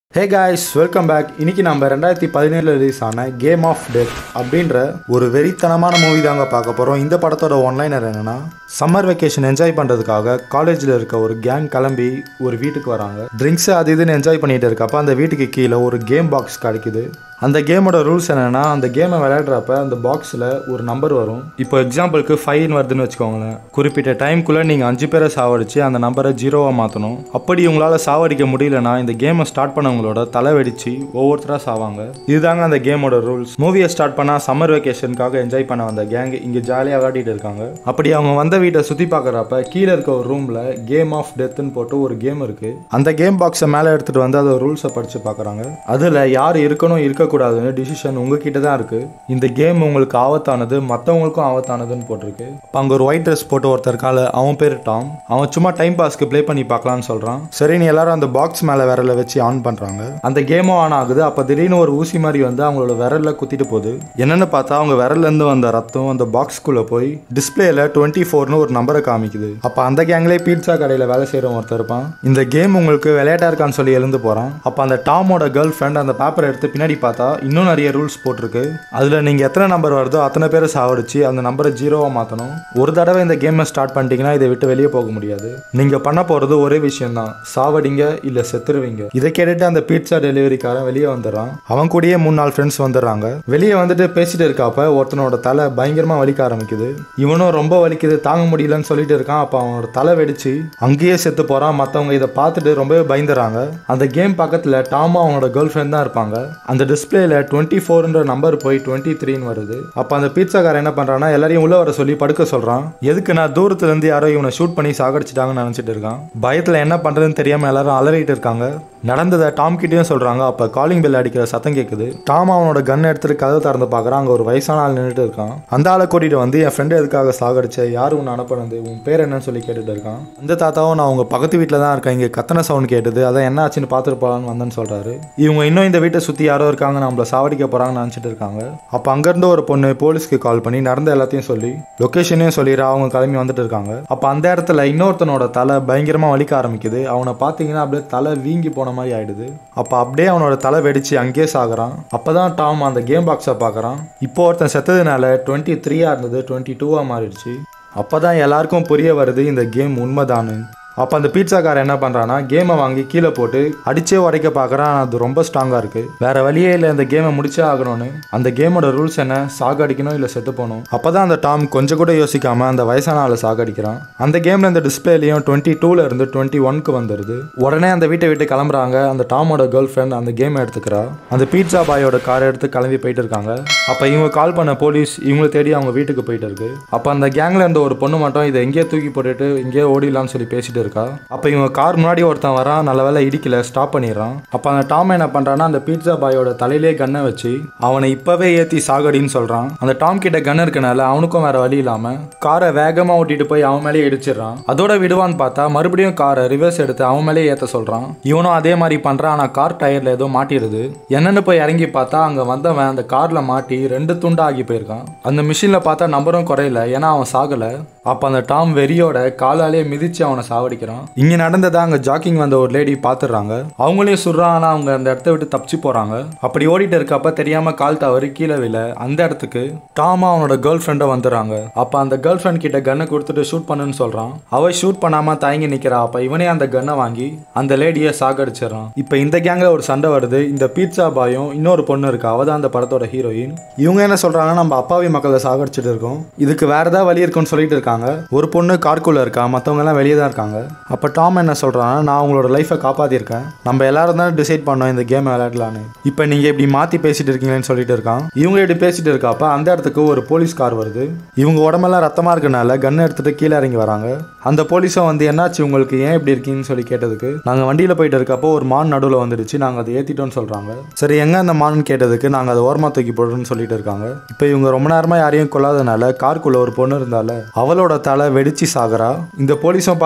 hey guys welcome back இன்னைக்கு நம்ம ரெண்டாயிரத்தி பதினேழுல ரிலீஸ் ஆன கேம் ஆஃப் டெத் அப்படின்ற ஒரு வெறித்தனமான மூவி தாங்க பார்க்க போகிறோம் இந்த படத்தோட ஒன்லைனர் என்னன்னா சம்மர் வெக்கேஷன் என்ஜாய் பண்ணுறதுக்காக காலேஜில் இருக்க ஒரு கேங் கிளம்பி ஒரு வீட்டுக்கு வராங்க ட்ரிங்க்ஸ் அது இதுன்னு என்ஜாய் பண்ணிட்டு இருக்கப்ப அந்த வீட்டுக்கு கீழே ஒரு கேம் பாக்ஸ் கிடைக்குது அந்த கேமோட ரூல்ஸ் என்னன்னா அந்த கேமை விளையாடுறப்ப அந்த பாக்ஸில் ஒரு நம்பர் வரும் இப்போ எக்ஸாம்பிளுக்கு ஃபைன் வருதுன்னு வச்சுக்கோங்களேன் குறிப்பிட்ட டைம்குள்ளே நீங்கள் அஞ்சு பேரை சாவடிச்சு அந்த நம்பரை ஜீரோவாக மாற்றணும் அப்படி உங்களால் சாவடிக்க முடியலனா இந்த கேமை ஸ்டார்ட் பண்ணவங்களோட தலை வெடிச்சு ஒவ்வொருத்தராக சாவாங்க இதுதாங்க அந்த கேமோட ரூல்ஸ் மூவியை ஸ்டார்ட் பண்ணால் சம்மர் வெக்கேஷனுக்காக என்ஜாய் பண்ண வந்த கேங் இங்கே ஜாலியாக விளையாடிட்டு இருக்காங்க அப்படி அவங்க வந்த வீட்டை சுற்றி பார்க்குறப்ப கீழே இருக்க ஒரு ரூமில் கேம் ஆஃப் டெத்துன்னு போட்டு ஒரு கேம் இருக்குது அந்த கேம் பாக்ஸை மேலே எடுத்துகிட்டு வந்து அதோட ரூல்ஸை படித்து பார்க்குறாங்க அதில் யார் இருக்கணும் இருக்கக்கூடாதுன்னு டிசிஷன் உங்ககிட்ட தான் இருக்குது இந்த கேம் உங்களுக்கு ஆபத்தானது மற்றவங்களுக்கும் ஆபத்தானதுன்னு போட்டிருக்கு அப்போ அங்கே ஒரு ஒயிட் ட்ரெஸ் போட்டு ஒருத்தர் இருக்கால அவன் பேர் டாம் அவன் சும்மா டைம் பாஸ்க்கு ப்ளே பண்ணி பார்க்கலான்னு சொல்கிறான் சரி நீ எல்லாரும் அந்த பாக்ஸ் மேலே விரல வச்சு ஆன் பண்ணுறாங்க அந்த கேமும் ஆன் ஆகுது அப்போ திடீர்னு ஒரு ஊசி மாதிரி வந்து அவங்களோட விரலில் குத்திட்டு போகுது என்னன்னு பார்த்தா அவங்க விரல்லேருந்து வந்த ரத்தம் அந்த பாக்ஸ்குள்ளே போய் டிஸ்பிளேல டுவெண்ட்டி ஃபோர்னு ஒரு நம்பரை காமிக்குது அப்போ அந்த கேங்லேயே பீட்சா கடையில் வேலை செய்கிறவன் ஒருத்தர் இருப்பான் இந்த கேம் உங்களுக்கு விளையாட்டா இருக்கான்னு சொல்லி எழுந்து போகிறான் அப்போ அந்த டாமோட கேர்ள் ஃப்ரெண்ட் அந்த பேப்பரை எடுத்து பின்னாடி பார்த்தா இன்னும் நிறைய ரூல்ஸ் போட்டிருக்கு அதில் நீங்கள் எத்தனை நம்பர் வருதோ அத்தனை பேரை சாவடிச்சு அந்த நம்பரை ஜீரோவாக மாற்றணும் ஒரு தடவை இந்த கேமை ஸ்டார்ட் பண்ணிட்டீங்கன்னா இதை விட்டு வெளியே போக முடியாது நீங்கள் பண்ண போகிறது ஒரே விஷயம் தான் சாவடிங்க இல்லை செத்துருவீங்க இதை கேட்டுட்டு அந்த பீட்சா டெலிவரிக்காரன் வெளியே வந்துடுறான் அவன் கூடயே மூணு நாலு ஃப்ரெண்ட்ஸ் வந்துடுறாங்க வெளியே வந்துட்டு பேசிட்டு இருக்காப்ப ஒருத்தனோட தலை பயங்கரமாக வலிக்க ஆரம்பிக்குது இவனும் ரொம்ப வலிக்குது தாங்க முடியலன்னு சொல்லிட்டு இருக்கான் அப்போ அவனோட தலை வெடிச்சு அங்கேயே செத்து போகிறான் மற்றவங்க இதை பார்த்துட்டு ரொம்பவே பயந்துறாங்க அந்த கேம் பக்கத்தில் டாமா அவனோட கேர்ள் ஃப்ரெண்ட் தான் இருப்பாங்க அந்த டிஸ்பிளேல டுவெண்ட்டி ஃபோர்ன்ற நம்பர் போய் டுவெண்ட்டி த்ரீன்னு வருது அப்போ அந்த பீட்சாக்காரன் என்ன பண்ணுறான்னா எல்லாரையும் உள்ள வர சொல்லி படுக்க சொல்கிறான் எதுக்கு நான் தூரத்துல இருந்து யாரோ இவனை ஷூட் பண்ணி சாகடிச்சிட்டாங்கன்னு நினச்சிட்டு இருக்கான் பயத்தில் என்ன பண்ணுறதுன்னு தெரியாமல் எல்லாரும் அலறிட்டு இருக்காங்க நடந்ததை டாம் கிட்டேயும் சொல்கிறாங்க அப்போ காலிங் பெல் அடிக்கிற சத்தம் கேட்குது டாம் அவனோட கன் எடுத்துட்டு கதவை திறந்து பார்க்குறான் அங்கே ஒரு வயசான ஆள் நின்றுட்டு இருக்கான் அந்த ஆளை கூட்டிகிட்டு வந்து என் ஃப்ரெண்டு எதுக்காக சாகடிச்ச யார் உன்னை அனுப்பினது உன் பேர் என்னன்னு சொல்லி கேட்டுட்டு இருக்கான் அந்த தாத்தாவும் நான் உங்க பக்கத்து வீட்டில் தான் இருக்கேன் இங்கே கத்தனை சவுண்ட் கேட்டது அதான் என்ன ஆச்சுன்னு பார்த்துட்டு போகலான்னு வந்தேன்னு சொல்கிறாரு இவங்க இன்னும் இந்த வீட்டை சுற்றி யாரோ இருக்காங்க நம்மள சாவடிக்க போகிறாங்கன்னு நினச்சிட்டு இருக்காங்க அப்போ அங்கேருந்து ஒரு பொண்ணு போலீஸ்க்கு கால் பண்ணி நடந்த எல்லாத்தையும் சொல்லி லொக்கேஷனையும் சொல்லிடுறா அவங்க கிளம்பி வந்துட்டு இருக்காங்க அப்போ அந்த இடத்துல இன்னொருத்தனோட தலை பயங்கரமாக வலிக்க ஆரம்பிக்குது அவனை பார்த்தீங்கன்னா அப்படியே தலை வீங்கி போன மாதிரி ஆயிடுது அப்போ அப்படியே அவனோட தலை வெடிச்சு அங்கேயே சாகுறான் அப்பதான் டாம் அந்த கேம் பாக்ஸை பார்க்குறான் இப்போ ஒருத்தன் செத்ததுனால டுவெண்ட்டி த்ரீயாக இருந்தது டுவெண்ட்டி டூவாக மாறிடுச்சு அப்பதான் எல்லாருக்கும் புரிய வருது இந்த கேம் உண்மைதானு அப்போ அந்த பீட்சாக்காரன் என்ன பண்ணுறான்னா கேமை வாங்கி கீழே போட்டு அடிச்சே உடைக்க பார்க்குறான் ஆனால் அது ரொம்ப ஸ்ட்ராங்காக இருக்குது வேற வழியே இல்லை இந்த கேமை முடிச்சே ஆகணும்னு அந்த கேமோட ரூல்ஸ் என்ன சாகடிக்கணும் இல்லை செத்து போகணும் அப்போ தான் அந்த டாம் கொஞ்சம் கூட யோசிக்காம அந்த வயசான ஆளை சாகடிக்கிறான் அந்த கேமில் இந்த டிஸ்பிளேலையும் டுவெண்ட்டி டூவில் இருந்து டுவெண்ட்டி ஒன்க்கு வந்துடுது உடனே அந்த வீட்டை விட்டு கிளம்புறாங்க அந்த டாமோட கேர்ள் ஃப்ரெண்ட் அந்த கேமை எடுத்துக்கிறா அந்த பீட்சா பாயோட காரை எடுத்து கிளம்பி போயிட்டு இருக்காங்க அப்போ இவங்க கால் பண்ண போலீஸ் இவங்களை தேடி அவங்க வீட்டுக்கு போயிட்டு இருக்கு அப்போ அந்த கேங்கில் இருந்த ஒரு பொண்ணு மட்டும் இதை எங்கேயே தூக்கி போட்டுட்டு இங்கேயே ஓடிடலாம்னு சொல்லி பேசிட்டு இருக்கா அப்போ இவங்க கார் முன்னாடி ஒருத்தன் வரான் நல்ல வேலை இடிக்கல ஸ்டாப் பண்ணிடுறான் அப்போ அந்த டாம் என்ன பண்ணுறான்னா அந்த பீட்சா பாயோட தலையிலே கன்னை வச்சு அவனை இப்போவே ஏற்றி சாகடின்னு சொல்கிறான் அந்த டாம் கிட்ட கன் இருக்கனால அவனுக்கும் வேற வழி இல்லாமல் காரை வேகமாக ஓட்டிட்டு போய் அவன் மேலேயே இடிச்சிடுறான் அதோட விடுவான்னு பார்த்தா மறுபடியும் காரை ரிவர்ஸ் எடுத்து அவன் மேலேயே ஏற்ற சொல்கிறான் இவனும் அதே மாதிரி பண்ணுறான் ஆனால் கார் டயரில் ஏதோ மாட்டிடுது என்னன்னு போய் இறங்கி பார்த்தா அங்கே வந்தவன் அந்த காரில் மாட்டி ரெண்டு துண்டா ஆகி போயிருக்கான் அந்த மிஷினில் பார்த்தா நம்பரும் குறையல ஏன்னா அவன் சாகலை அப்போ அந்த டாம் வெறியோட காலாலே மிதிச்சு அவனை சாவடிக்கிறான் இங்கே நடந்ததா அங்கே ஜாக்கிங் வந்த ஒரு லேடி பார்த்துடுறாங்க அவங்களையும் சுடுறான் ஆனால் அவங்க அந்த இடத்த விட்டு தப்பிச்சு போகிறாங்க அப்படி ஓடிட்டு இருக்கப்ப தெரியாமல் கால் தவறி கீழே விழ அந்த இடத்துக்கு டாமா அவனோட கேர்ள் ஃப்ரெண்டை வந்துடுறாங்க அப்போ அந்த கேர்ள் ஃப்ரெண்ட் கிட்ட கன்னை கொடுத்துட்டு ஷூட் பண்ணுன்னு சொல்கிறான் அவ ஷூட் பண்ணாமல் தயங்கி நிற்கிறா அப்போ இவனே அந்த கன்னை வாங்கி அந்த லேடியை சாகடிச்சிடறான் இப்போ இந்த கேங்கில் ஒரு சண்டை வருது இந்த பீட்சா பாயும் இன்னொரு பொண்ணு இருக்கா அவ தான் அந்த படத்தோட ஹீரோயின் இவங்க என்ன சொல்கிறாங்கன்னா நம்ம அப்பாவி மக்களை சாகடிச்சிட்டு இருக்கோம் இதுக்கு வேற ஏதாவது வழி இருக்குன்னு சொல்லிட்டு இருக்காங்க ஒரு பொண்ணு கார்க்குள்ள இருக்கா மற்றவங்க எல்லாம் வெளியே தான் இருக்காங்க அப்போ டாம் என்ன சொல்கிறான்னா நான் உங்களோட லைஃப்பை காப்பாற்றிருக்கேன் நம்ம எல்லாரும் தான் டிசைட் பண்ணோம் இந்த கேம் விளையாடலான்னு இப்போ நீங்கள் இப்படி மாற்றி பேசிட்டு இருக்கீங்கன்னு சொல்லிட்டு இருக்கான் இவங்க இப்படி பேசிட்டு இருக்காப்ப அந்த இடத்துக்கு ஒரு போலீஸ் கார் வருது இவங்க உடம்பெல்லாம் ரத்தமாக இருக்கனால கன் எடுத்துட்டு கீழே இறங்கி வராங்க அந்த போலீஸும் வந்து என்னாச்சு உங்களுக்கு ஏன் இப்படி இருக்கீங்கன்னு சொல்லி கேட்டதுக்கு நாங்கள் வண்டியில் போயிட்டு இருக்கப்போ ஒரு மான் நடுவில் வந்துடுச்சு நாங்கள் அதை ஏற்றிட்டோம்னு சொல்கிறாங்க சரி எங்கே அந்த மான் கேட்டதுக்கு நாங்கள் அதை ஓரமாக தூக்கி போடுறோம்னு சொல்லிட்டு இருக்காங்க இப்போ இவங்க ரொம்ப நேரமாக யாரையும் கொல்லாதனால கார்க்குள்ள ஒரு பொண்ணு இருந்தால அவளோட தலை வெடிச்சு சாகுறா இந்த போலீஸும் பார்த்து பயந்து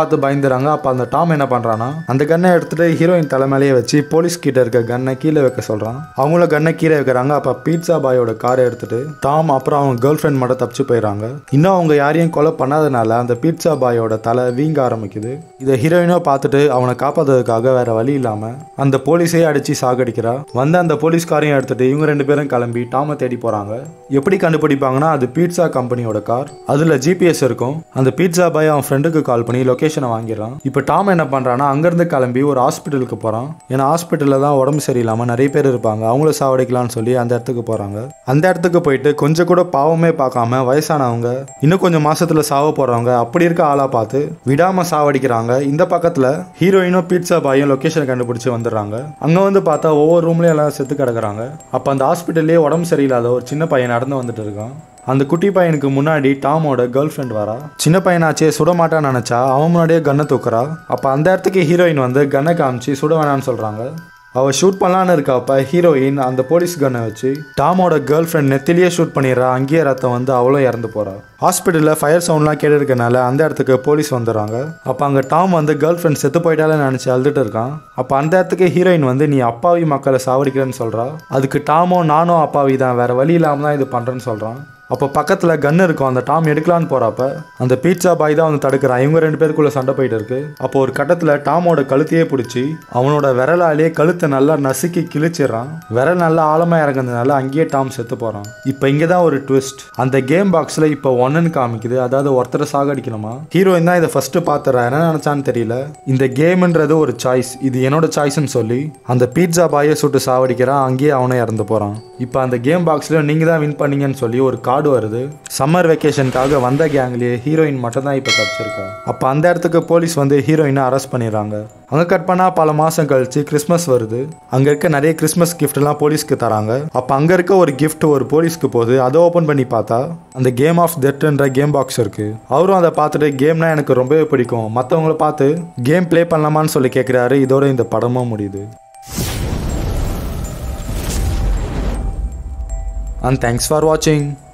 பயந்துறாங்க அப்போ அந்த டாம் என்ன பண்ணுறான்னா அந்த கன்னை எடுத்துட்டு ஹீரோயின் தலைமையிலேயே வச்சு போலீஸ் கிட்ட இருக்க கன்னை கீழே வைக்க சொல்கிறான் அவங்கள கன்னை கீழே வைக்கிறாங்க அப்போ பீட்சா பாயோட காரை எடுத்துட்டு டாம் அப்புறம் அவங்க கேர்ள் ஃப்ரெண்ட் மட்டும் தப்பிச்சு போயிடறாங்க இன்னும் அவங்க யாரையும் கொலை பண்ணாதனால அந்த பீட்சா பாயோட தலை வீங்க ஆரம்பிக்குது இதை ஹீரோயினோ பார்த்துட்டு அவனை காப்பாத்துறதுக்காக வேற வழி இல்லாம அந்த போலீஸையே அடிச்சு சாகடிக்கிறா வந்த அந்த போலீஸ்காரையும் எடுத்துட்டு இவங்க ரெண்டு பேரும் கிளம்பி டாமை தேடி போறாங்க எப்படி கண்டுபிடிப்பாங்கன்னா அது பீட்சா கம்பெனியோட கார் அதுல ஜிபிஎஸ் இருக்கும் அந்த பீட்சா பாய் அவன் ஃப்ரெண்டுக்கு கால் பண்ணி லொகேஷனை வாங்கிடுறான் இப்போ டாம் என்ன பண்றான்னா அங்கிருந்து கிளம்பி ஒரு ஹாஸ்பிட்டலுக்கு போறான் ஏன்னா ஹாஸ்பிட்டல்ல தான் உடம்பு சரியில்லாம நிறைய பேர் இருப்பாங்க அவங்கள சாவடிக்கலாம்னு சொல்லி அந்த இடத்துக்கு போறாங்க அந்த இடத்துக்கு போயிட்டு கொஞ்சம் கூட பாவமே பார்க்காம வயசானவங்க இன்னும் கொஞ்சம் மாசத்துல சாவ போறவங்க அப்படி இருக்க ஆளா பார்த்து விடாம சாவடிக்கிறாங்க இந்த பக்கத்துல ஹீரோயினும் பீட்சா பாயும் லொகேஷன் கண்டுபிடிச்சு வந்துடுறாங்க அங்க வந்து பார்த்தா ஒவ்வொரு ரூம்லயும் எல்லாம் செத்து கிடக்குறாங்க அப்ப அந்த ஹாஸ்பிட்டல்லே உடம்பு சரியில்லாத ஒரு சின்ன பையன் நடந்து வந்துட்டு இருக்கான் அந்த குட்டி பையனுக்கு முன்னாடி டாமோட கேர்ள் ஃப்ரெண்ட் வரா சின்ன பையனாச்சே சுட மாட்டான்னு நினைச்சா அவன் முன்னாடியே கன்னை தூக்குறா அப்ப அந்த இடத்துக்கு ஹீரோயின் வந்து கன்னை காமிச்சு சுட வேணாம்னு சொல்றாங்க அவ ஷூட் பண்ணலான்னு இருக்கப்ப ஹீரோயின் அந்த போலீஸ் கன்னை வச்சு டாமோட கேர்ள் ஃப்ரெண்ட் நெத்திலேயே ஷூட் பண்ணிடுறா அங்கேயே ரத்தம் வந்து அவளும் இறந்து போறா ஹாஸ்பிட்டலில் ஃபயர் சவுண்ட்லாம் கேட்டு இருக்கனால அந்த இடத்துக்கு போலீஸ் வந்துடுறாங்க அப்போ அங்கே டாம் வந்து கேர்ள் ஃப்ரெண்ட் செத்து போயிட்டாலே நினச்சி அழுதுட்டு இருக்கான் அப்போ அந்த இடத்துக்கு ஹீரோயின் வந்து நீ அப்பாவி மக்களை சாவடிக்கிறேன்னு சொல்கிறா அதுக்கு டாமோ நானும் அப்பாவி தான் வேற வழி இல்லாமல் தான் இது பண்ணுறேன்னு சொல்கிறான் அப்போ பக்கத்தில் கன் இருக்கும் அந்த டாம் எடுக்கலான்னு போகிறப்ப அந்த பீட்சா பாய் தான் வந்து தடுக்கிறான் இவங்க ரெண்டு பேருக்குள்ள சண்டை போயிட்டு இருக்கு அப்போ ஒரு கட்டத்தில் டாமோட கழுத்தையே பிடிச்சி அவனோட விரலாலேயே கழுத்தை நல்லா நசுக்கி கிழிச்சிடுறான் விரல் நல்லா ஆழமாக இறங்குறதுனால அங்கேயே டாம் செத்து போகிறான் இப்போ இங்கே தான் ஒரு ட்விஸ்ட் அந்த கேம் பாக்ஸில் இப்போ ஒன்னுன்னு காமிக்குது அதாவது ஒருத்தரை சாகடிக்கணுமா ஹீரோயின் தான் இதை ஃபர்ஸ்ட் பார்த்துறா என்ன நினச்சான்னு தெரியல இந்த கேம்ன்றது ஒரு சாய்ஸ் இது என்னோட சாய்ஸ்னு சொல்லி அந்த பீட்சா பாயை சுட்டு சாவடிக்கிறான் அங்கேயே அவனே இறந்து போகிறான் இப்போ அந்த கேம் பாக்ஸில் நீங்கள் தான் வின் பண்ணீங்கன்னு சொல்லி ஒரு கார்டு வருது சம்மர் வெக்கேஷனுக்காக வந்த கேங்லேயே ஹீரோயின் மட்டும் தான் இப்போ தப்பிச்சிருக்கா அப்போ அந்த இடத்துக்கு போலீஸ் வந்து ஹீரோயினை அரெஸ்ட் பண்ணிடுறாங்க அங்கே கட் பண்ணால் பல மாதம் கழிச்சு கிறிஸ்மஸ் வருது அங்கே இருக்க நிறைய கிறிஸ்மஸ் கிஃப்ட்லாம் போலீஸ்க்கு தராங்க அப்போ அங்கே இருக்க ஒரு gift ஒரு போலீஸ்க்கு போகுது அதை ஓப்பன் பண்ணி பார்த்தா அந்த கேம் ஆஃப் டெத்ன்ற கேம் பாக்ஸ் இருக்கு அவரும் அதை பார்த்துட்டு கேம்னா எனக்கு ரொம்பவே பிடிக்கும் மற்றவங்கள பார்த்து கேம் ப்ளே பண்ணலாமான்னு சொல்லி கேட்குறாரு இதோட இந்த படமும் முடியுது அண்ட் தேங்க்ஸ் ஃபார் வாட்சிங்